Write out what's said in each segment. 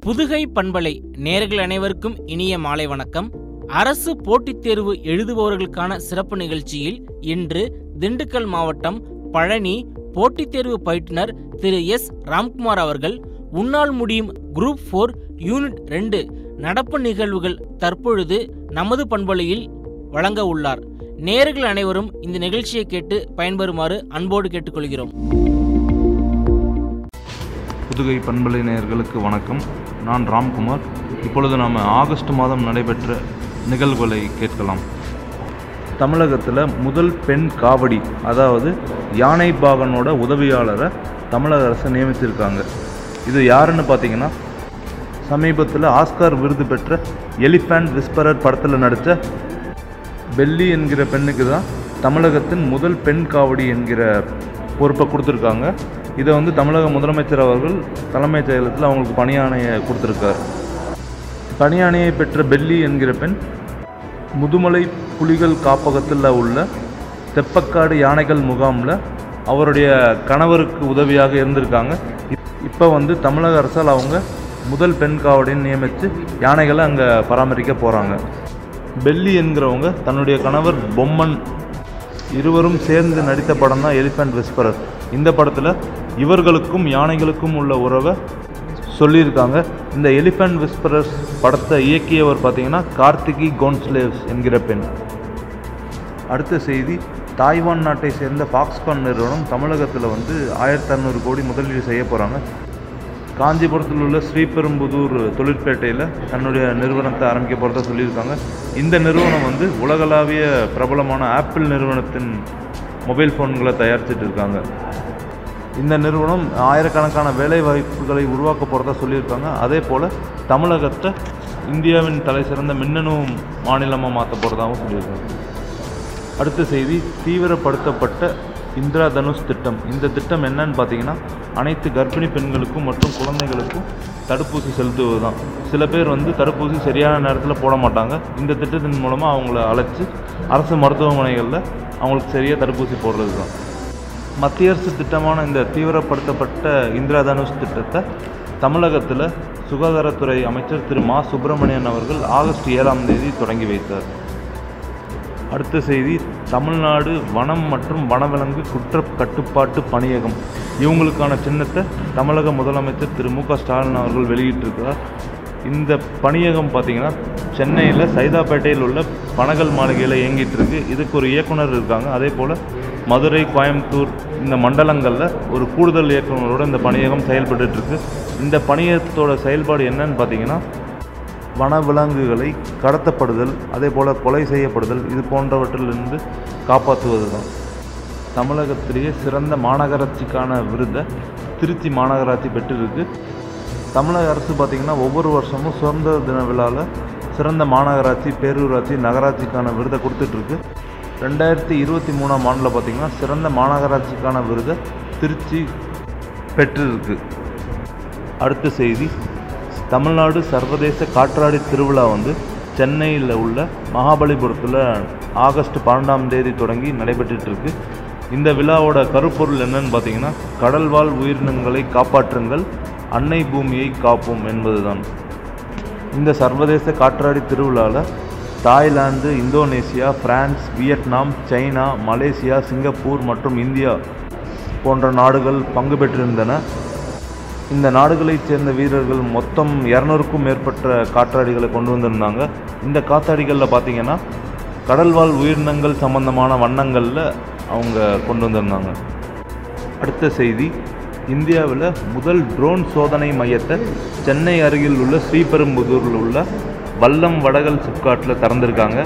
புதுகை பண்பலை நேர்கள் அனைவருக்கும் இனிய மாலை வணக்கம் அரசு போட்டித் தேர்வு எழுதுபவர்களுக்கான சிறப்பு நிகழ்ச்சியில் இன்று திண்டுக்கல் மாவட்டம் பழனி போட்டித் தேர்வு பயிற்றுனர் திரு எஸ் ராம்குமார் அவர்கள் உன்னால் முடியும் குரூப் ஃபோர் யூனிட் ரெண்டு நடப்பு நிகழ்வுகள் தற்பொழுது நமது பண்பலையில் வழங்க உள்ளார் நேர்கள் அனைவரும் இந்த நிகழ்ச்சியை கேட்டு பயன்பெறுமாறு அன்போடு கேட்டுக்கொள்கிறோம் புதுகை பண்பலை நேயர்களுக்கு வணக்கம் நான் ராம்குமார் இப்பொழுது நாம் ஆகஸ்ட் மாதம் நடைபெற்ற நிகழ்வுகளை கேட்கலாம் தமிழகத்தில் முதல் பெண் காவடி அதாவது யானை பாகனோட உதவியாளரை தமிழக அரசு நியமித்திருக்காங்க இது யாருன்னு பார்த்தீங்கன்னா சமீபத்தில் ஆஸ்கார் விருது பெற்ற எலிஃபண்ட் விஸ்பரர் படத்தில் நடித்த பெல்லி என்கிற பெண்ணுக்கு தான் தமிழகத்தின் முதல் பெண் காவடி என்கிற பொறுப்பை கொடுத்துருக்காங்க இதை வந்து தமிழக முதலமைச்சர் அவர்கள் தலைமைச் செயலகத்தில் அவங்களுக்கு பணியாணையை கொடுத்துருக்கார் பணியாணையை பெற்ற பெல்லி என்கிற பெண் முதுமலை புலிகள் காப்பகத்தில் உள்ள தெப்பக்காடு யானைகள் முகாமில் அவருடைய கணவருக்கு உதவியாக இருந்திருக்காங்க இப்போ வந்து தமிழக அரசால் அவங்க முதல் பெண் காவடின்னு நியமித்து யானைகளை அங்கே பராமரிக்க போகிறாங்க பெல்லி என்கிறவங்க தன்னுடைய கணவர் பொம்மன் இருவரும் சேர்ந்து நடித்த படம் தான் எலிஃபண்ட் விஸ்பரர் இந்த படத்தில் இவர்களுக்கும் யானைகளுக்கும் உள்ள உறவை சொல்லியிருக்காங்க இந்த எலிஃபண்ட் விஸ்பரர்ஸ் படத்தை இயக்கியவர் பார்த்தீங்கன்னா கார்த்திகி கோன்ஸ்லேவ்ஸ் என்கிற பெண் அடுத்த செய்தி தாய்வான் நாட்டை சேர்ந்த ஃபாக்ஸ்கான் நிறுவனம் தமிழகத்தில் வந்து ஆயிரத்தி அறநூறு கோடி முதலீடு செய்ய போகிறாங்க காஞ்சிபுரத்தில் உள்ள ஸ்ரீபெரும்புதூர் தொழிற்பேட்டையில் தன்னுடைய நிறுவனத்தை ஆரம்பிக்க போகிறதா சொல்லியிருக்காங்க இந்த நிறுவனம் வந்து உலகளாவிய பிரபலமான ஆப்பிள் நிறுவனத்தின் மொபைல் ஃபோன்களை தயாரிச்சிட்டு இருக்காங்க இந்த நிறுவனம் ஆயிரக்கணக்கான வேலை வாய்ப்புகளை உருவாக்க போகிறதா சொல்லியிருக்காங்க அதே போல் தமிழகத்தை இந்தியாவின் தலை சிறந்த மின்னணு மாநிலமாக மாற்ற போகிறதாகவும் சொல்லியிருக்காங்க அடுத்த செய்தி தீவிரப்படுத்தப்பட்ட இந்திரா தனுஷ் திட்டம் இந்த திட்டம் என்னன்னு பார்த்தீங்கன்னா அனைத்து கர்ப்பிணி பெண்களுக்கும் மற்றும் குழந்தைகளுக்கும் தடுப்பூசி செலுத்துவது தான் சில பேர் வந்து தடுப்பூசி சரியான நேரத்தில் போட மாட்டாங்க இந்த திட்டத்தின் மூலமாக அவங்கள அழைச்சி அரசு மருத்துவமனைகளில் அவங்களுக்கு சரியாக தடுப்பூசி போடுறது தான் மத்திய அரசு திட்டமான இந்த தீவிரப்படுத்தப்பட்ட இந்திரா தனுஷ் திட்டத்தை தமிழகத்தில் சுகாதாரத்துறை அமைச்சர் திரு மா சுப்பிரமணியன் அவர்கள் ஆகஸ்ட் ஏழாம் தேதி தொடங்கி வைத்தார் அடுத்த செய்தி தமிழ்நாடு வனம் மற்றும் வனவிலங்கு குற்ற கட்டுப்பாட்டு பணியகம் இவங்களுக்கான சின்னத்தை தமிழக முதலமைச்சர் திரு மு க ஸ்டாலின் அவர்கள் வெளியிட்டிருக்கிறார் இந்த பணியகம் பார்த்திங்கன்னா சென்னையில் சைதாப்பேட்டையில் உள்ள பனகல் மாளிகையில் இயங்கிட்டு இருக்கு இதுக்கு ஒரு இயக்குனர் இருக்காங்க அதே போல் மதுரை கோயம்புத்தூர் இந்த மண்டலங்களில் ஒரு கூடுதல் இயக்குனரோட இந்த பணியகம் செயல்பட்டுட்டு இருக்கு இந்த பணியகத்தோட செயல்பாடு என்னன்னு பார்த்தீங்கன்னா வனவிலங்குகளை கடத்தப்படுதல் அதே போல் கொலை செய்யப்படுதல் இது போன்றவற்றிலிருந்து காப்பாற்றுவது தான் தமிழகத்திலேயே சிறந்த மாநகராட்சிக்கான விருதை திருச்சி மாநகராட்சி பெற்றிருக்கு தமிழக அரசு பார்த்திங்கன்னா ஒவ்வொரு வருஷமும் சுதந்திர தின விழாவில் சிறந்த மாநகராட்சி பேரூராட்சி நகராட்சிக்கான விருதை கொடுத்துட்ருக்கு ரெண்டாயிரத்தி இருபத்தி மூணாம் ஆண்டில் பார்த்திங்கன்னா சிறந்த மாநகராட்சிக்கான விருதை திருச்சி பெற்றிருக்கு அடுத்த செய்தி தமிழ்நாடு சர்வதேச காற்றாடி திருவிழா வந்து சென்னையில் உள்ள மகாபலிபுரத்தில் ஆகஸ்ட் பன்னெண்டாம் தேதி தொடங்கி நடைபெற்றுட்டு இருக்கு இந்த விழாவோட கருப்பொருள் என்னன்னு பார்த்தீங்கன்னா கடல்வாழ் உயிரினங்களை காப்பாற்றுங்கள் அன்னை பூமியை காப்போம் என்பதுதான் இந்த சர்வதேச காற்றாடி திருவிழாவில் Thailand Indonesia France Vietnam China Malaysia Singapore மற்றும் இந்தியா போன்ற நாடுகள் பங்கு பெற்றிருந்தன இந்த நாடுகளைச் சேர்ந்த வீரர்கள் மொத்தம் இரநூறுக்கும் மேற்பட்ட காற்றாடிகளை கொண்டு வந்திருந்தாங்க இந்த காத்தாடிகளில் பார்த்தீங்கன்னா கடல்வாழ் உயிரினங்கள் சம்பந்தமான வண்ணங்களில் அவங்க கொண்டு வந்திருந்தாங்க அடுத்த செய்தி இந்தியாவில் முதல் ட்ரோன் சோதனை மையத்தை சென்னை அருகில் உள்ள ஸ்ரீபெரும்புதூரில் உள்ள வல்லம் வடகல் சிப்காட்டில் திறந்திருக்காங்க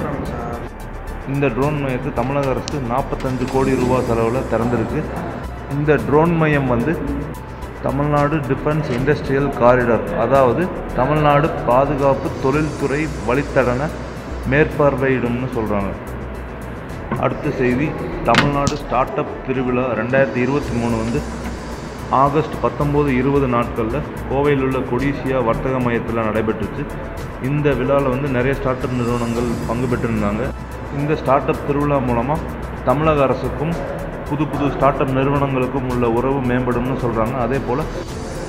இந்த ட்ரோன் மையத்தை தமிழக அரசு நாற்பத்தஞ்சு கோடி ரூபாய் செலவில் திறந்திருக்கு இந்த ட்ரோன் மையம் வந்து தமிழ்நாடு டிஃபென்ஸ் இண்டஸ்ட்ரியல் காரிடார் அதாவது தமிழ்நாடு பாதுகாப்பு தொழில்துறை வழித்தடனை மேற்பார்வையிடும்னு சொல்கிறாங்க அடுத்த செய்தி தமிழ்நாடு ஸ்டார்ட் அப் திருவிழா ரெண்டாயிரத்தி இருபத்தி மூணு வந்து ஆகஸ்ட் பத்தொம்போது இருபது நாட்களில் கோவையில் உள்ள கொடிசியா வர்த்தக மையத்தில் நடைபெற்றுச்சு இந்த விழாவில் வந்து நிறைய ஸ்டார்ட் அப் நிறுவனங்கள் பங்கு பெற்றிருந்தாங்க இந்த ஸ்டார்ட் அப் திருவிழா மூலமாக தமிழக அரசுக்கும் புது புது ஸ்டார்ட் அப் நிறுவனங்களுக்கும் உள்ள உறவு மேம்படும்னு சொல்கிறாங்க அதே போல்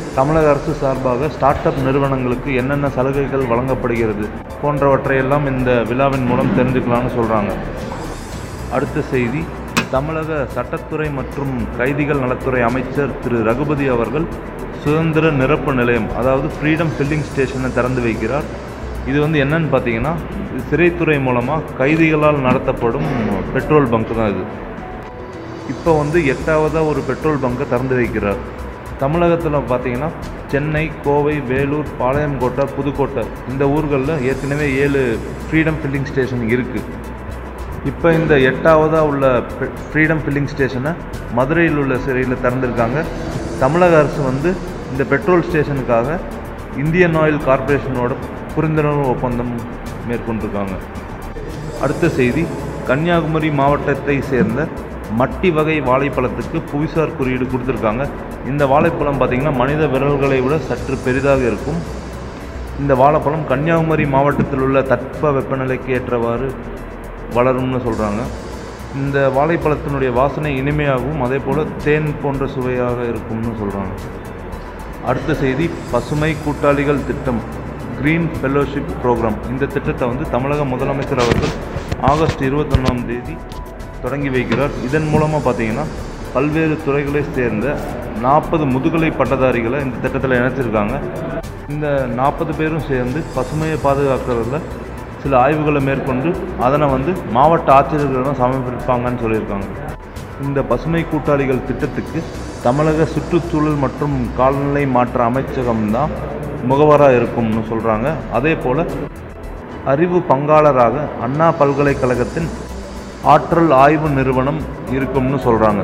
தமிழக அரசு சார்பாக ஸ்டார்ட் அப் நிறுவனங்களுக்கு என்னென்ன சலுகைகள் வழங்கப்படுகிறது போன்றவற்றையெல்லாம் இந்த விழாவின் மூலம் தெரிஞ்சுக்கலாம்னு சொல்கிறாங்க அடுத்த செய்தி தமிழக சட்டத்துறை மற்றும் கைதிகள் நலத்துறை அமைச்சர் திரு ரகுபதி அவர்கள் சுதந்திர நிரப்பு நிலையம் அதாவது ஃப்ரீடம் ஃபில்லிங் ஸ்டேஷனை திறந்து வைக்கிறார் இது வந்து என்னன்னு பார்த்தீங்கன்னா இது சிறைத்துறை மூலமாக கைதிகளால் நடத்தப்படும் பெட்ரோல் பங்க் தான் இது இப்போ வந்து எட்டாவதாக ஒரு பெட்ரோல் பங்கை திறந்து வைக்கிறார் தமிழகத்தில் பார்த்தீங்கன்னா சென்னை கோவை வேலூர் பாளையங்கோட்டை புதுக்கோட்டை இந்த ஊர்களில் ஏற்கனவே ஏழு ஃப்ரீடம் ஃபில்லிங் ஸ்டேஷன் இருக்குது இப்போ இந்த எட்டாவதாக உள்ள ஃப்ரீடம் ஃபில்லிங் ஸ்டேஷனை மதுரையில் உள்ள சிறையில் திறந்திருக்காங்க தமிழக அரசு வந்து இந்த பெட்ரோல் ஸ்டேஷனுக்காக இந்தியன் ஆயில் கார்ப்பரேஷனோட புரிந்துணர்வு ஒப்பந்தம் மேற்கொண்டிருக்காங்க அடுத்த செய்தி கன்னியாகுமரி மாவட்டத்தை சேர்ந்த மட்டி வகை வாழைப்பழத்துக்கு புவிசார் குறியீடு கொடுத்துருக்காங்க இந்த வாழைப்பழம் பார்த்திங்கன்னா மனித விரல்களை விட சற்று பெரிதாக இருக்கும் இந்த வாழைப்பழம் கன்னியாகுமரி மாவட்டத்தில் உள்ள தட்ப வெப்பநிலைக்கு ஏற்றவாறு வளரும்னு சொல்கிறாங்க இந்த வாழைப்பழத்தினுடைய வாசனை இனிமையாகவும் அதே போல் தேன் போன்ற சுவையாக இருக்கும்னு சொல்கிறாங்க அடுத்த செய்தி பசுமை கூட்டாளிகள் திட்டம் கிரீன் ஃபெல்லோஷிப் ப்ரோக்ராம் இந்த திட்டத்தை வந்து தமிழக முதலமைச்சர் அவர்கள் ஆகஸ்ட் இருபத்தொன்னாம் தேதி தொடங்கி வைக்கிறார் இதன் மூலமாக பார்த்தீங்கன்னா பல்வேறு துறைகளை சேர்ந்த நாற்பது முதுகலை பட்டதாரிகளை இந்த திட்டத்தில் இணைச்சிருக்காங்க இந்த நாற்பது பேரும் சேர்ந்து பசுமையை பாதுகாக்கிறதுல சில ஆய்வுகளை மேற்கொண்டு அதனை வந்து மாவட்ட ஆட்சியர்களிடம் சமர்ப்பிப்பாங்கன்னு சொல்லியிருக்காங்க இந்த பசுமை கூட்டாளிகள் திட்டத்துக்கு தமிழக சுற்றுச்சூழல் மற்றும் காலநிலை மாற்ற அமைச்சகம்தான் முகவராக இருக்கும்னு சொல்கிறாங்க அதே போல் அறிவு பங்காளராக அண்ணா பல்கலைக்கழகத்தின் ஆற்றல் ஆய்வு நிறுவனம் இருக்கும்னு சொல்கிறாங்க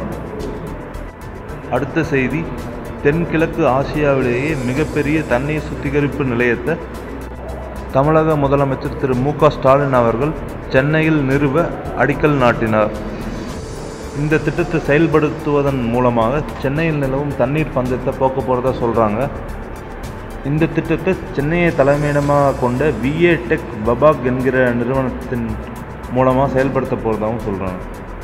அடுத்த செய்தி தென்கிழக்கு ஆசியாவிலேயே மிகப்பெரிய தண்ணீர் சுத்திகரிப்பு நிலையத்தை தமிழக முதலமைச்சர் திரு மு க ஸ்டாலின் அவர்கள் சென்னையில் நிறுவ அடிக்கல் நாட்டினார் இந்த திட்டத்தை செயல்படுத்துவதன் மூலமாக சென்னையில் நிலவும் தண்ணீர் பஞ்சத்தை போக்க போகிறதா சொல்கிறாங்க இந்த திட்டத்தை சென்னையை தலைமையிடமாக கொண்ட விஏ டெக் பபாக் என்கிற நிறுவனத்தின் மூலமாக செயல்படுத்த போகிறதாகவும் சொல்கிறாங்க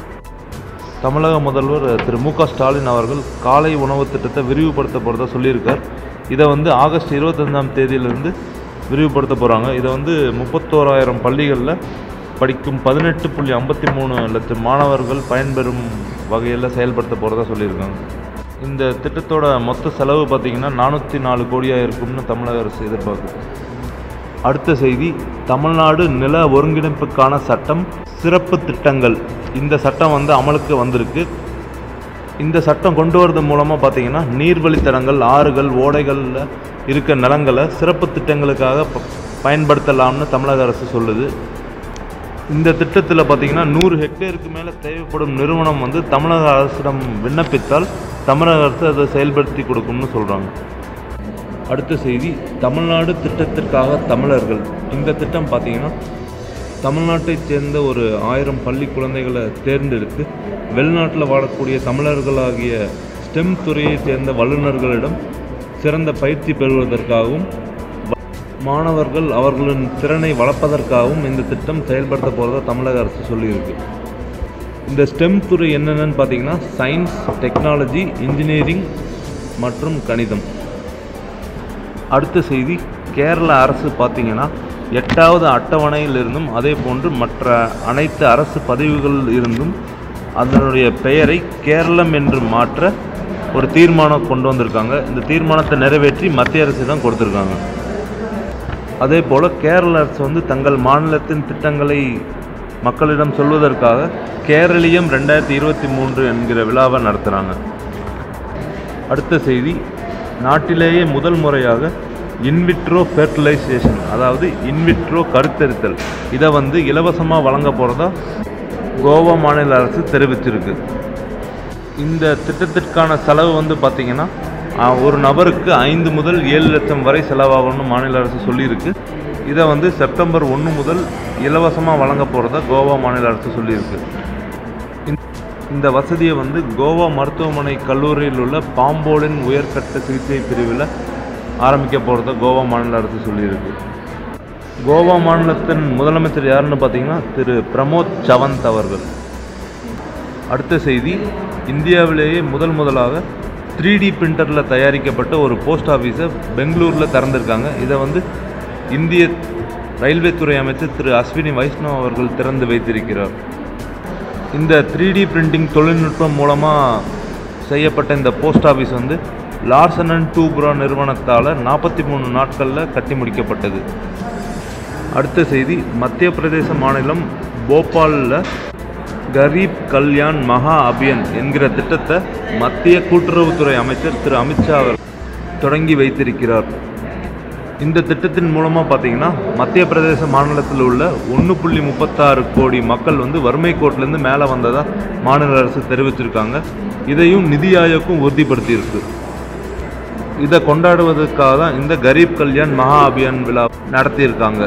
தமிழக முதல்வர் திரு மு க ஸ்டாலின் அவர்கள் காலை உணவு திட்டத்தை விரிவுபடுத்த போகிறதா சொல்லியிருக்கார் இதை வந்து ஆகஸ்ட் இருபத்தஞ்சாம் தேதியிலிருந்து விரிவுபடுத்த போகிறாங்க இதை வந்து முப்பத்தோராயிரம் பள்ளிகளில் படிக்கும் பதினெட்டு புள்ளி ஐம்பத்தி மூணு லட்சம் மாணவர்கள் பயன்பெறும் வகையில் செயல்படுத்த போகிறதா சொல்லியிருக்காங்க இந்த திட்டத்தோட மொத்த செலவு பார்த்திங்கன்னா நானூற்றி நாலு கோடியாக இருக்கும்னு தமிழக அரசு எதிர்பார்க்குது அடுத்த செய்தி தமிழ்நாடு நில ஒருங்கிணைப்புக்கான சட்டம் சிறப்பு திட்டங்கள் இந்த சட்டம் வந்து அமலுக்கு வந்திருக்கு இந்த சட்டம் கொண்டு வரது மூலமாக பார்த்தீங்கன்னா நீர்வழித்தடங்கள் ஆறுகள் ஓடைகளில் இருக்க நிலங்களை சிறப்பு திட்டங்களுக்காக ப- பயன்படுத்தலாம்னு தமிழக அரசு சொல்லுது இந்த திட்டத்தில் பார்த்தீங்கன்னா நூறு ஹெக்டேருக்கு மேலே தேவைப்படும் நிறுவனம் வந்து தமிழக அரசிடம் விண்ணப்பித்தால் தமிழக அரசு அதை செயல்படுத்தி கொடுக்கும்னு சொல்கிறாங்க அடுத்த செய்தி தமிழ்நாடு திட்டத்திற்காக தமிழர்கள் இந்த திட்டம் பார்த்தீங்கன்னா தமிழ்நாட்டைச் சேர்ந்த ஒரு ஆயிரம் பள்ளி குழந்தைகளை தேர்ந்தெடுத்து வெளிநாட்டில் வாழக்கூடிய தமிழர்களாகிய ஸ்டெம் துறையைச் சேர்ந்த வல்லுநர்களிடம் சிறந்த பயிற்சி பெறுவதற்காகவும் வ- மாணவர்கள் அவர்களின் திறனை வளர்ப்பதற்காகவும் இந்த திட்டம் செயல்படுத்த போகிறதா தமிழக அரசு சொல்லியிருக்கு இந்த ஸ்டெம் துறை என்னென்னு பார்த்தீங்கன்னா சயின்ஸ் டெக்னாலஜி இன்ஜினியரிங் மற்றும் கணிதம் அடுத்த செய்தி கேரள அரசு பார்த்தீங்கன்னா எட்டாவது அட்டவணையில் இருந்தும் அதே போன்று மற்ற அனைத்து அரசு பதவிகளில் இருந்தும் அதனுடைய பெயரை கேரளம் என்று மாற்ற ஒரு தீர்மானம் கொண்டு வந்திருக்காங்க இந்த தீர்மானத்தை நிறைவேற்றி மத்திய அரசு தான் கொடுத்துருக்காங்க அதே போல் கேரள அரசு வந்து தங்கள் மாநிலத்தின் திட்டங்களை மக்களிடம் சொல்வதற்காக கேரளியம் ரெண்டாயிரத்தி இருபத்தி மூன்று என்கிற விழாவை நடத்துகிறாங்க அடுத்த செய்தி நாட்டிலேயே முதல் முறையாக இன்விட்ரோ ஃபெர்டிலைசேஷன் அதாவது இன்விட்ரோ கருத்தரித்தல் இதை வந்து இலவசமாக வழங்க போகிறதா கோவா மாநில அரசு தெரிவிச்சிருக்கு இந்த திட்டத்திற்கான செலவு வந்து பார்த்திங்கன்னா ஆஹ், ஒரு நபருக்கு ஐந்து முதல் ஏழு லட்சம் வரை செலவாகும்னு மாநில அரசு சொல்லியிருக்கு இதை வந்து செப்டம்பர் ஒன்று முதல் இலவசமாக வழங்க போகிறதா கோவா மாநில அரசு சொல்லியிருக்கு இந்த- இந்த வசதியை வந்து கோவா மருத்துவமனை கல்லூரியில் உள்ள பாம்போலின் உயர்கட்ட சிகிச்சை பிரிவில் ஆரம்பிக்க போகிறதா கோவா மாநில அரசு சொல்லியிருக்கு கோவா மாநிலத்தின் முதலமைச்சர் யாருன்னு பார்த்தீங்கன்னா திரு பிரமோத் சவந்த் அவர்கள் அடுத்த செய்தி இந்தியாவிலேயே முதல் முதலாக த்ரீ டி பிரிண்டரில் தயாரிக்கப்பட்ட ஒரு போஸ்ட் ஆஃபீஸை பெங்களூரில் திறந்திருக்காங்க இதை வந்து இந்திய ரயில்வே துறை அமைச்சர் திரு அஸ்வினி வைஷ்ணவ் அவர்கள் திறந்து வைத்திருக்கிறார் இந்த த்ரீ டி பிரிண்டிங் தொழில்நுட்பம் மூலமாக செய்யப்பட்ட இந்த போஸ்ட் ஆஃபீஸ் வந்து லார்சன் அண்ட் டூப்ரா நிறுவனத்தால் நாற்பத்தி மூணு நாட்களில் கட்டி முடிக்கப்பட்டது அடுத்த செய்தி மத்திய பிரதேச மாநிலம் போபாலில் கரீப் கல்யாண் மகா அபியன் என்கிற திட்டத்தை மத்திய கூட்டுறவுத்துறை அமைச்சர் திரு அமித்ஷா அவர் தொடங்கி வைத்திருக்கிறார் இந்த திட்டத்தின் மூலமாக பார்த்தீங்கன்னா மத்திய பிரதேச மாநிலத்தில் உள்ள ஒன்று புள்ளி முப்பத்தாறு கோடி மக்கள் வந்து வறுமை கோட்டிலேருந்து மேலே வந்ததாக மாநில அரசு தெரிவிச்சிருக்காங்க இதையும் நிதி ஆயோக்கும் உறுதிப்படுத்தியிருக்கு இதை கொண்டாடுவதற்காக தான் இந்த கரீப் கல்யாண் மகா அபியான் விழா நடத்தியிருக்காங்க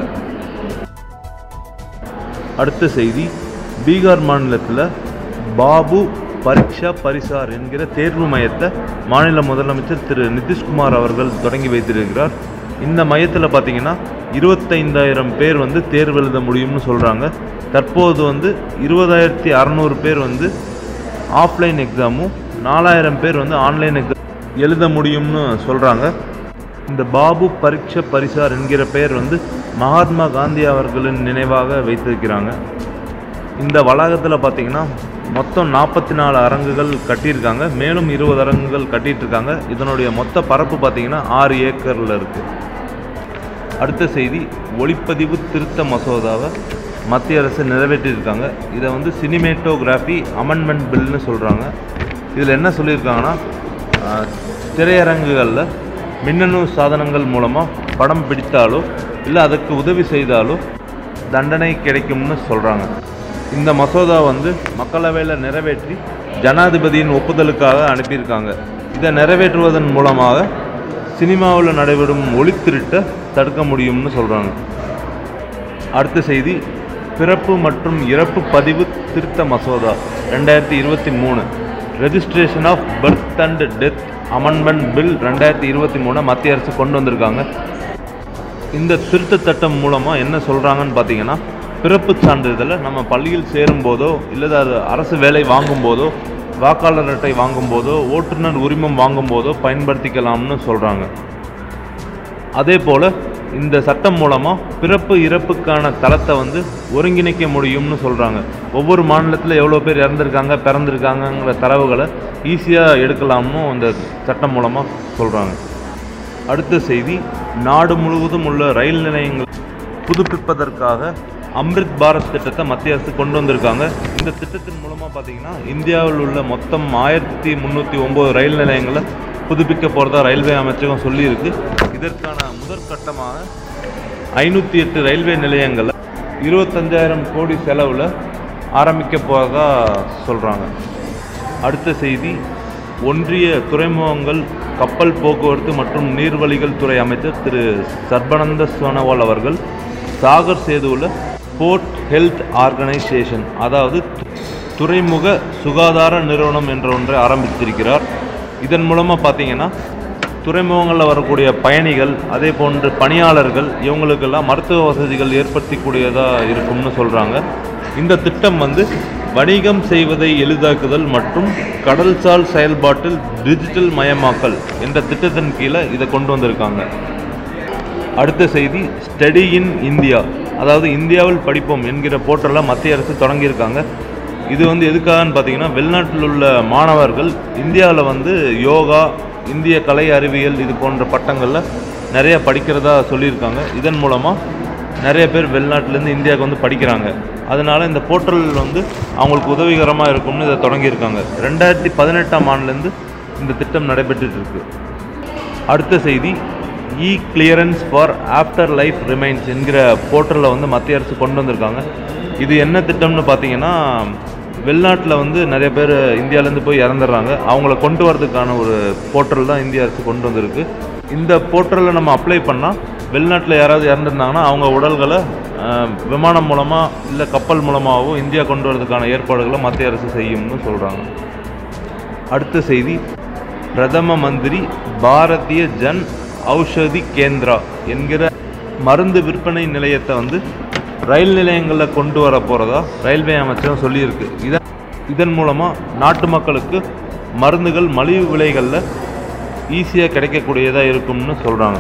அடுத்த செய்தி பீகார் மாநிலத்தில் பாபு பரீட்சா பரிசார் என்கிற தேர்வு மையத்தை மாநில முதலமைச்சர் திரு நிதிஷ்குமார் அவர்கள் தொடங்கி வைத்திருக்கிறார் இந்த மையத்தில் பார்த்தீங்கன்னா இருபத்தைந்தாயிரம் பேர் வந்து தேர்வு எழுத முடியும்னு சொல்கிறாங்க தற்போது வந்து இருபதாயிரத்தி அறநூறு பேர் வந்து ஆஃப்லைன் எக்ஸாமும் நாலாயிரம் பேர் வந்து ஆன்லைன் எக்ஸாம் எழுத முடியும்னு சொல்கிறாங்க இந்த பாபு பரீட்சா பரிசார் என்கிற பெயர் வந்து மகாத்மா காந்தி அவர்களின் நினைவாக வைத்திருக்கிறாங்க இந்த வளாகத்தில் பார்த்தீங்கன்னா மொத்தம் நாற்பத்தி நாலு அரங்குகள் கட்டியிருக்காங்க மேலும் இருபது அரங்குகள் கட்டிட்டு இருக்காங்க இதனுடைய மொத்த பரப்பு பார்த்தீங்கன்னா ஆறு ஏக்கரில் இருக்குது அடுத்த செய்தி ஒளிப்பதிவு திருத்த மசோதாவை மத்திய அரசு நிறைவேற்றியிருக்காங்க இதை வந்து சினிமேட்டோகிராஃபி அமெண்ட்மெண்ட் பில்னு சொல்கிறாங்க இதில் என்ன சொல்லியிருக்காங்கன்னா ஆஹ், திரையரங்குகளில் மின்னணு சாதனங்கள் மூலமாக படம் பிடித்தாலோ இல்லை அதுக்கு உதவி செய்தாலோ தண்டனை கிடைக்கும்னு சொல்கிறாங்க இந்த மசோதா வந்து மக்களவையில் நிறைவேற்றி ஜனாதிபதியின் ஒப்புதலுக்காக அனுப்பியிருக்காங்க இதை நிறைவேற்றுவதன் மூலமாக சினிமாவில் நடைபெறும் ஒளித்திருட்டை தடுக்க முடியும்னு சொல்கிறாங்க அடுத்த செய்தி பிறப்பு மற்றும் இறப்பு பதிவு திருத்த மசோதா ரெண்டாயிரத்தி இருபத்தி மூணு registration of birth and death amendment bill ரெண்டாயிரத்தி இருபத்தி மூணை மத்திய அரசு கொண்டு வந்திருக்காங்க இந்த திருத்த சட்டம் மூலமாக என்ன சொல்கிறாங்கன்னு பார்த்தீங்கன்னா பிறப்பு சான்றிதழை நம்ம பள்ளியில் சேரும்போதோ இல்லை அது அரசு வேலை வாங்கும்போதோ வாக்காளர் அட்டை வாங்கும்போதோ ஓட்டுநர் உரிமம் வாங்கும்போதோ பயன்படுத்திக்கலாம்னு சொல்கிறாங்க அதே போல் இந்த சட்டம் மூலமாக பிறப்பு இறப்புக்கான தளத்தை வந்து ஒருங்கிணைக்க முடியும்னு சொல்கிறாங்க ஒவ்வொரு மாநிலத்தில் எவ்வளோ பேர் இறந்துருக்காங்க பிறந்திருக்காங்கங்கிற தரவுகளை ஈஸியாக எடுக்கலாம்னு இந்த சட்டம் மூலமாக சொல்கிறாங்க அடுத்த செய்தி நாடு முழுவதும் உள்ள ரயில் நிலையங்கள் புதுப்பிப்பதற்காக அம்ரித் பாரத் திட்டத்தை மத்திய அரசு கொண்டு வந்திருக்காங்க இந்த திட்டத்தின் மூலமாக பார்த்தீங்கன்னா இந்தியாவில் உள்ள மொத்தம் ஆயிரத்தி முந்நூற்றி ஒம்பது ரயில் நிலையங்களை புதுப்பிக்க போகிறதா ரயில்வே அமைச்சகம் சொல்லியிருக்கு இதற்கான முதற்கட்டமாக ஐநூற்றி எட்டு ரயில்வே நிலையங்களை இருபத்தஞ்சாயிரம் கோடி செலவில் ஆரம்பிக்க போகிறதா சொல்கிறாங்க அடுத்த செய்தி ஒன்றிய துறைமுகங்கள் கப்பல் போக்குவரத்து மற்றும் நீர்வழிகள் துறை அமைச்சர் திரு சர்பானந்த சோனோவால் அவர்கள் சாகர் சேதுவில் போர்ட் ஹெல்த் ஆர்கனைசேஷன் அதாவது துறைமுக சுகாதார நிறுவனம் என்ற ஒன்றை ஆரம்பித்திருக்கிறார் இதன் மூலமாக பார்த்தீங்கன்னா துறைமுகங்களில் வரக்கூடிய பயணிகள் அதே போன்று பணியாளர்கள் இவங்களுக்கெல்லாம் மருத்துவ வசதிகள் ஏற்படுத்தக்கூடியதாக இருக்கும்னு சொல்கிறாங்க இந்த திட்டம் வந்து வணிகம் செய்வதை எளிதாக்குதல் மற்றும் கடல்சார் செயல்பாட்டில் டிஜிட்டல் மயமாக்கல் என்ற திட்டத்தின் கீழே இதை கொண்டு வந்திருக்காங்க அடுத்த செய்தி ஸ்டடி இன் இந்தியா அதாவது இந்தியாவில் படிப்போம் என்கிற போர்ட்டலை மத்திய அரசு தொடங்கியிருக்காங்க இது வந்து எதுக்காகன்னு பார்த்தீங்கன்னா வெளிநாட்டில் உள்ள மாணவர்கள் இந்தியாவில் வந்து யோகா இந்திய கலை அறிவியல் இது போன்ற பட்டங்களில் நிறைய படிக்கிறதா சொல்லியிருக்காங்க இதன் மூலமாக நிறைய பேர் வெளிநாட்டிலேருந்து இந்தியாவுக்கு வந்து படிக்கிறாங்க அதனால் இந்த போர்ட்டல் வந்து அவங்களுக்கு உதவிகரமாக இருக்கும்னு இதை தொடங்கியிருக்காங்க ரெண்டாயிரத்தி பதினெட்டாம் ஆண்டுலேருந்து இந்த திட்டம் நடைபெற்றுட்டு இருக்கு அடுத்த செய்தி e clearance for after life remains என்கிற போர்ட்டலில் வந்து மத்திய அரசு கொண்டு வந்திருக்காங்க இது என்ன திட்டம்னு பார்த்தீங்கன்னா வெளிநாட்டில் வந்து நிறைய பேர் இந்தியாவிலேருந்து போய் இறந்துடுறாங்க அவங்கள கொண்டு வரதுக்கான ஒரு போர்ட்டல் தான் இந்திய அரசு கொண்டு வந்திருக்கு இந்த போர்ட்டலில் நம்ம அப்ளை பண்ணால் வெளிநாட்டில் யாராவது இறந்துருந்தாங்கன்னா அவங்க உடல்களை அஹ், விமானம் மூலமாக இல்லை கப்பல் மூலமாகவோ இந்தியா கொண்டு வரதுக்கான ஏற்பாடுகளை மத்திய அரசு செய்யும்னு சொல்கிறாங்க அடுத்த செய்தி பிரதம மந்திரி பாரதிய ஜன் ஔஷதி கேந்திரா என்கிற மருந்து விற்பனை நிலையத்தை வந்து ரயில் நிலையங்களில் கொண்டு வர போகிறதா ரயில்வே அமைச்சகம் சொல்லியிருக்கு இதன் இதன் மூலமாக நாட்டு மக்களுக்கு மருந்துகள் மலிவு விலைகளில் ஈஸியாக கிடைக்கக்கூடியதாக இருக்கும்னு சொல்கிறாங்க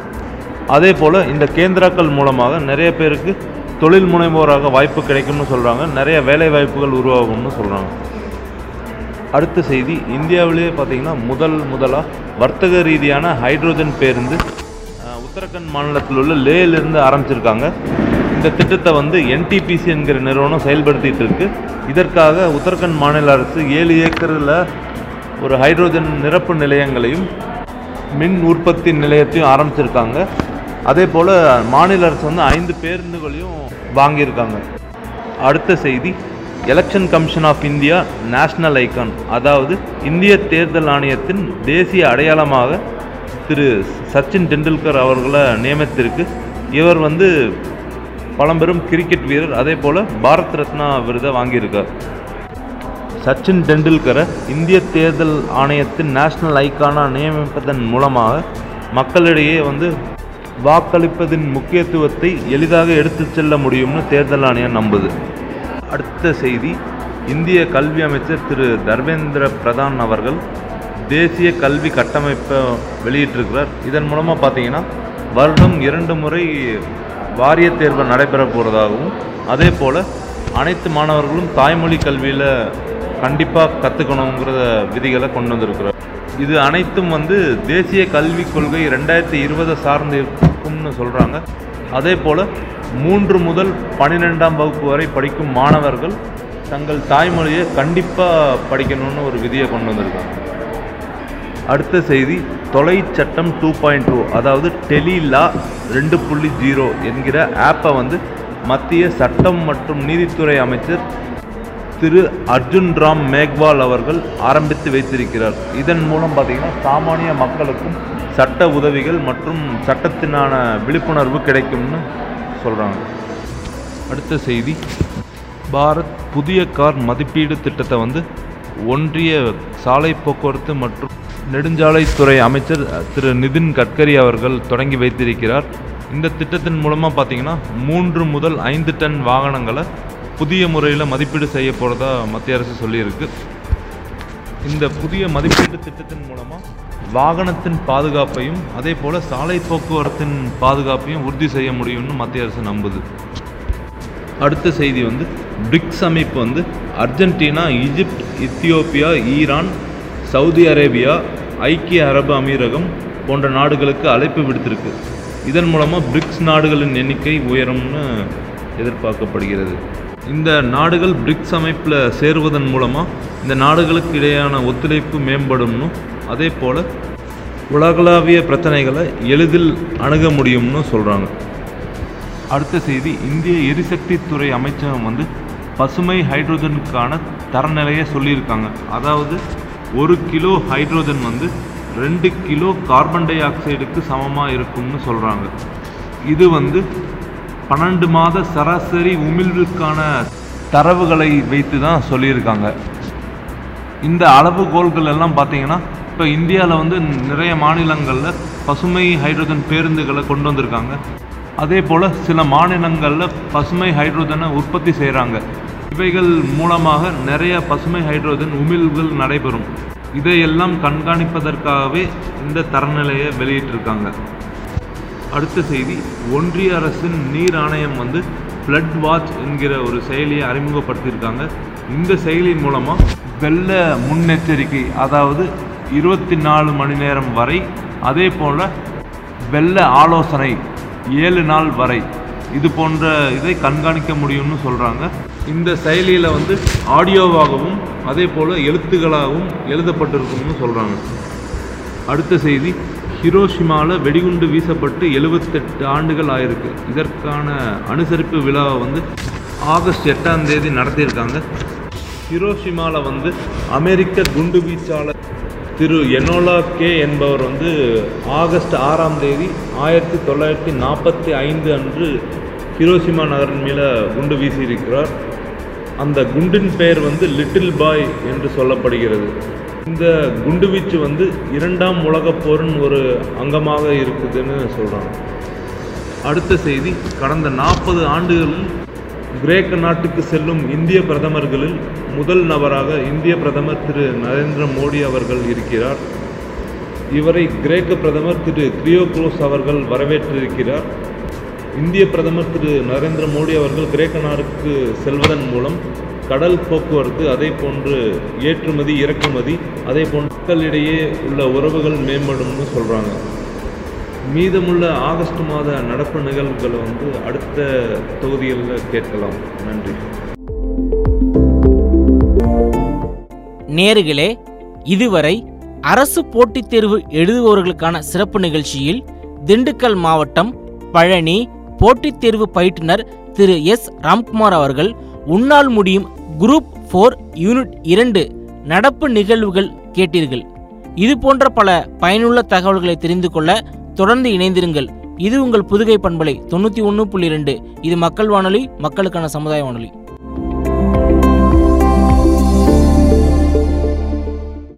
அதே போல் இந்த கேந்திராக்கள் மூலமாக நிறைய பேருக்கு தொழில் முனைவோராக வாய்ப்பு கிடைக்கும்னு சொல்கிறாங்க நிறைய வேலை வாய்ப்புகள் உருவாகும்னு சொல்கிறாங்க அடுத்த செய்தி இந்தியாவிலேயே பார்த்தீங்கன்னா முதல் முதலாக வர்த்தக ரீதியான ஹைட்ரோஜன் பேருந்து அஹ், உத்தரகண்ட் மாநிலத்தில் உள்ள லேயிலிருந்து ஆரம்பிச்சிருக்காங்க இந்த திட்டத்தை வந்து என்டிபிசி என்கிற நிறுவனம் செயல்படுத்திட்டு இருக்கு இதற்காக உத்தரகண்ட் மாநில அரசு ஏழு ஏக்கரில் ஒரு ஹைட்ரோஜன் நிரப்பு நிலையங்களையும் மின் உற்பத்தி நிலையத்தையும் ஆரம்பிச்சிருக்காங்க அதே போல் மாநில அரசு வந்து ஐந்து பேருந்துகளையும் வாங்கியிருக்காங்க அடுத்த செய்தி Election Commission of India national icon அதாவது இந்திய தேர்தல் ஆணையத்தின் தேசிய அடையாளமாக திரு சச்சின் டெண்டுல்கர் அவர்களை நியமித்திருக்கு இவர் வந்து பழம்பெரும் கிரிக்கெட் வீரர் அதே போல் பாரத் ரத்னா விருதை வாங்கியிருக்கார் சச்சின் டெண்டுல்கரை இந்திய தேர்தல் ஆணையத்தின் நேஷனல் ஐக்கானாக நியமிப்பதன் மூலமாக மக்களிடையே வந்து வாக்களிப்பதின் முக்கியத்துவத்தை எளிதாக எடுத்துச் செல்ல முடியும்னு தேர்தல் ஆணையம் நம்புது அடுத்த செய்தி இந்திய கல்வி அமைச்சர் திரு தர்மேந்திர பிரதான் அவர்கள் தேசிய கல்வி கட்டமைப்பை வெளியிட்டிருக்கிறார் இதன் மூலமாக பார்த்தீங்கன்னா வருடம் இரண்டு முறை வாரிய தேர்வு நடைபெற போகிறதாகவும் அதே போல் அனைத்து மாணவர்களும் தாய்மொழி கல்வியில் கண்டிப்பாக கற்றுக்கணுங்கிற விதிகளை கொண்டு வந்திருக்கிறார் இது அனைத்தும் வந்து தேசிய கல்விக் கொள்கை ரெண்டாயிரத்தி இருபதை சார்ந்து இருக்கும்னு சொல்கிறாங்க அதே போல் மூன்று முதல் பன்னிரெண்டாம் வகுப்பு வரை படிக்கும் மாணவர்கள் தங்கள் தாய்மொழியை கண்டிப்பாக படிக்கணும்னு ஒரு விதியை கொண்டு வந்திருக்காங்க அடுத்த செய்தி தொலை சட்டம் டூ பாயிண்ட் டூ அதாவது டெலிலா ரெண்டு புள்ளி ஜீரோ என்கிற ஆப்பை வந்து மத்திய சட்டம் மற்றும் நீதித்துறை அமைச்சர் திரு அர்ஜுன் ராம் மேக்வால் அவர்கள் ஆரம்பித்து வைத்திருக்கிறார் இதன் மூலம் பார்த்தீங்கன்னா சாமானிய மக்களுக்கும் சட்ட உதவிகள் மற்றும் சட்டத்தினான விழிப்புணர்வு கிடைக்கும்னு சொல்கிறாங்க அடுத்த செய்தி பாரத் புதிய கார் மதிப்பீடு திட்டத்தை வந்து ஒன்றிய சாலை போக்குவரத்து மற்றும் நெடுஞ்சாலைத்துறை அமைச்சர் திரு நிதின் கட்கரி அவர்கள் தொடங்கி வைத்திருக்கிறார் இந்த திட்டத்தின் மூலமாக பார்த்தீங்கன்னா மூன்று முதல் ஐந்து டன் வாகனங்களை புதிய முறையில் மதிப்பீடு செய்ய போகிறதா மத்திய அரசு சொல்லியிருக்கு இந்த புதிய மதிப்பீட்டு திட்டத்தின் மூலமாக வாகனத்தின் பாதுகாப்பையும் அதே போல் சாலை போக்குவரத்தின் பாதுகாப்பையும் உறுதி செய்ய முடியும்னு மத்திய அரசு நம்புது அடுத்த செய்தி வந்து பிரிக்ஸ் அமைப்பு வந்து Argentina Egypt Ethiopia Iran Saudi Arabia ஐக்கிய அரபு அமீரகம் போன்ற நாடுகளுக்கு அழைப்பு விடுத்திருக்கு இதன் மூலமாக பிரிக்ஸ் நாடுகளின் எண்ணிக்கை உயரும்னு எதிர்பார்க்கப்படுகிறது இந்த நாடுகள் பிரிக்ஸ் அமைப்பில் சேருவதன் மூலமாக இந்த நாடுகளுக்கு இடையான ஒத்துழைப்பு மேம்படும்னு அதே போல் உலகளாவிய பிரச்சனைகளை எளிதில் அணுக முடியும்னு சொல்கிறாங்க அடுத்த செய்தி இந்திய எரிசக்தி துறை அமைச்சகம் வந்து பசுமை ஹைட்ரோஜனுக்கான தரநிலையை சொல்லியிருக்காங்க அதாவது ஒரு கிலோ ஹைட்ரோஜன் வந்து ரெண்டு கிலோ கார்பன் டை ஆக்சைடுக்கு சமமாக இருக்கும்னு சொல்கிறாங்க இது வந்து பன்னெண்டு மாத சராசரி உமிழ்வுக்கான தரவுகளை வைத்து தான் சொல்லியிருக்காங்க இந்த அளவுகோல்கள் எல்லாம் பார்த்தீங்கன்னா இப்போ இந்தியாவில் வந்து நிறைய மாநிலங்களில் பசுமை ஹைட்ரோஜன் பேருந்துகளை கொண்டு வந்திருக்காங்க அதே போல் சில மாநிலங்களில் பசுமை ஹைட்ரோஜனை உற்பத்தி செய்கிறாங்க இவைகள் மூலமாக நிறைய பசுமை ஹைட்ரோஜன் உமிழ்வுகள் நடைபெறும் இதையெல்லாம் கண்காணிப்பதற்காகவே இந்த தரநிலையை வெளியிட்டிருக்காங்க அடுத்த செய்தி ஒன்றிய அரசின் நீர் ஆணையம் வந்து ஃப்ளட் வாட்ச் என்கிற ஒரு செயலியை அறிமுகப்படுத்தியிருக்காங்க இந்த செயலியின் மூலமாக வெள்ள முன்னெச்சரிக்கை அதாவது இருபத்தி நாலு மணி நேரம் வரை அதே போல் வெள்ள ஆலோசனை ஏழு நாள் வரை இது போன்ற இதை கண்காணிக்க முடியும்னு சொல்கிறாங்க இந்த செயலியில் வந்து ஆடியோவாகவும் அதே போல் எழுத்துக்களாகவும் எழுதப்பட்டிருக்கும்னு சொல்கிறாங்க அடுத்த செய்தி ஹிரோஷிமாவில் வெடிகுண்டு வீசப்பட்டு எழுபத்தெட்டு ஆண்டுகள் ஆயிருக்கு இதற்கான அனுசரிப்பு விழாவை வந்து ஆகஸ்ட் எட்டாம் தேதி நடத்தியிருக்காங்க ஹிரோஷிமாவில் வந்து அமெரிக்க குண்டு வீச்சாளர் திரு எனோலா கே என்பவர் வந்து ஆகஸ்ட் ஆறாம் தேதி ஆயிரத்தி தொள்ளாயிரத்தி நாற்பத்தி ஐந்து அன்று ஹிரோஷிமா நகரின் மேலே குண்டு வீசியிருக்கிறார் அந்த குண்டின் பெயர் வந்து லிட்டில் பாய் என்று சொல்லப்படுகிறது இந்த குண்டுவீச்சு வந்து இரண்டாம் உலகப் போரின் ஒரு அங்கமாக இருக்குதுன்னு சொல்கிறாங்க அடுத்த செய்தி கடந்த நாற்பது ஆண்டுகளில் கிரேக்க நாட்டுக்கு செல்லும் இந்திய பிரதமர்களில் முதல் நபராக இந்திய பிரதமர் திரு நரேந்திர மோடி அவர்கள் இருக்கிறார் இவரை கிரேக்க பிரதமர் திரு கிரியோக்ளோஸ் அவர்கள் வரவேற்றிருக்கிறார் இந்திய பிரதமர் திரு நரேந்திர மோடி அவர்கள் கிரேக்க நாடுக்கு செல்வதன் மூலம் கடல் போக்குவரத்து அதே போன்று ஏற்றுமதி இறக்குமதி அதே போன்று மக்களிடையே உள்ள உறவுகள் மேம்படும்னு சொல்கிறாங்க மீதமுள்ள ஆகஸ்ட் மாத நடப்பு நிகழ்வுகளை வந்து அடுத்த தொகுதிகளில் கேட்கலாம் நன்றி நேர்களே இதுவரை அரசு போட்டித் தேர்வு எழுதுபவர்களுக்கான சிறப்பு நிகழ்ச்சியில் திண்டுக்கல் மாவட்டம் பழனி போட்டித் தேர்வு பயிற்றுனர் திரு எஸ் ராம்குமார் அவர்கள் உன்னால் முடியும் குரூப் ஃபோர் யூனிட் இரண்டு நடப்பு நிகழ்வுகள் கேட்டீர்கள் இது போன்ற பல பயனுள்ள தகவல்களை தெரிந்து கொள்ள தொடர்ந்து இணைந்திருங்கள் இது உங்கள் புதுகை பண்பலை தொண்ணூற்றி ஒன்று புள்ளி ரெண்டு இது மக்கள் வானொலி மக்களுக்கான சமுதாய வானொலி